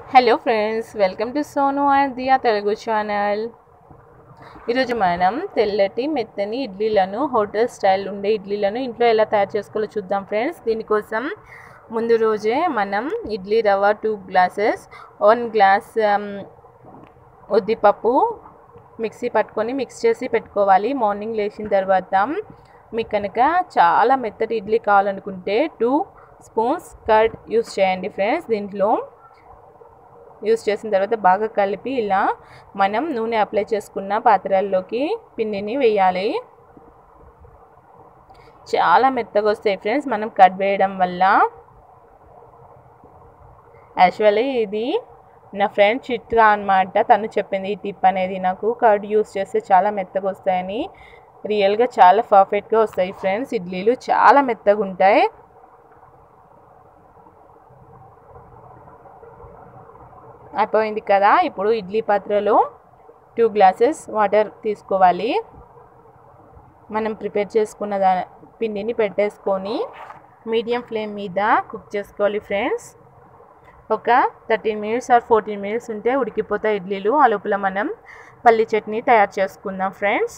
hello friends welcome to Sonu and Diya Telugu channel ఈరోజు మనం తెల్లటి మెత్తని ఇడ్లీలను హోటల్ స్టైల్ ఉండే ఇడ్లీలను ఇంట్లో ఎలా తయారు చేసుకోవాలో చూద్దాం ఫ్రెండ్స్ దీనికోసం ముందు రోజే మనం ఇడ్లీ రవ్వ టూ గ్లాసెస్ వన్ గ్లాస్ ఉద్దిపప్పు మిక్సీ పట్టుకొని మిక్స్ చేసి పెట్టుకోవాలి మార్నింగ్ లేచిన తర్వాత మీకు కనుక చాలా మెత్తటి ఇడ్లీ కావాలనుకుంటే టూ స్పూన్స్ కర్డ్ యూస్ చేయండి ఫ్రెండ్స్ దీంట్లో యూస్ చేసిన తర్వాత బాగా కలిపి ఇలా మనం నూనె అప్లై చేసుకున్న పాత్రల్లోకి పిండిని వేయాలి చాలా మెత్తగా వస్తాయి ఫ్రెండ్స్ మనం కట్ వేయడం వల్ల యాక్చువల్లీ ఇది నా ఫ్రెండ్ చిట్కా అనమాట తను చెప్పింది ఈ టిప్ అనేది నాకు కర్డ్ యూస్ చేస్తే చాలా మెత్తగా వస్తాయని రియల్గా చాలా పర్ఫెక్ట్గా వస్తాయి ఫ్రెండ్స్ ఇడ్లీలు చాలా మెత్తగా ఉంటాయి అయిపోయింది కదా ఇప్పుడు ఇడ్లీ పాత్రలో టూ గ్లాసెస్ వాటర్ తీసుకోవాలి మనం ప్రిపేర్ చేసుకున్న దా పిండిని పెట్టేసుకొని మీడియం ఫ్లేమ్ మీద కుక్ చేసుకోవాలి ఫ్రెండ్స్ ఒక thirteen minutes or fourteen minutes ఉంటే ఉడికిపోతాయి ఇడ్లీలు ఆ లోపల మనం పల్లి చట్నీ తయారు చేసుకుందాం ఫ్రెండ్స్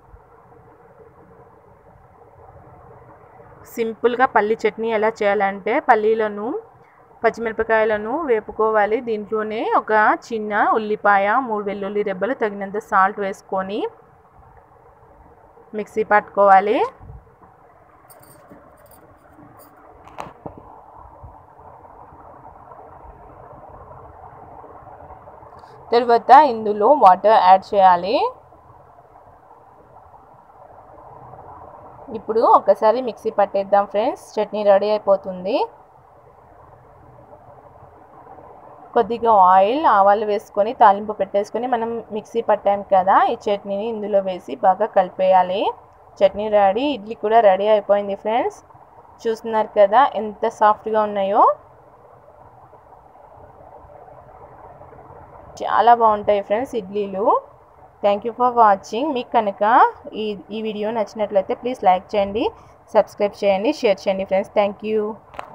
సింపుల్గా పల్లి చట్నీ ఎలా చేయాలంటే పల్లీలను పచ్చిమిరపకాయలను వేపుకోవాలి దీంట్లోనే ఒక చిన్న ఉల్లిపాయ మూడు వెల్లుల్లి రెబ్బలు తగినంత సాల్ట్ వేసుకొని మిక్సీ పట్టుకోవాలి తర్వాత ఇందులో వాటర్ యాడ్ చేయాలి ఇప్పుడు ఒకసారి మిక్సీ పట్టేద్దాం ఫ్రెండ్స్ చట్నీ రెడీ అయిపోతుంది కొద్దిగా ఆయిల్ ఆవాలు వేసుకొని తాలింపు పెట్టేసుకొని మనం మిక్సీ పట్టాం కదా ఈ చట్నీని ఇందులో వేసి బాగా కలిపేయాలి చట్నీ రెడీ ఇడ్లీ కూడా రెడీ అయిపోయింది ఫ్రెండ్స్ చూస్తున్నారు కదా ఎంత సాఫ్ట్గా ఉన్నాయో చాలా బాగుంటాయి ఫ్రెండ్స్ ఇడ్లీలు థ్యాంక్ యూ ఫర్ వాచింగ్ మీకు కనుక ఈ ఈ వీడియో నచ్చినట్లయితే ప్లీజ్ లైక్ చేయండి సబ్స్క్రైబ్ చేయండి షేర్ చేయండి ఫ్రెండ్స్ థ్యాంక్ యూ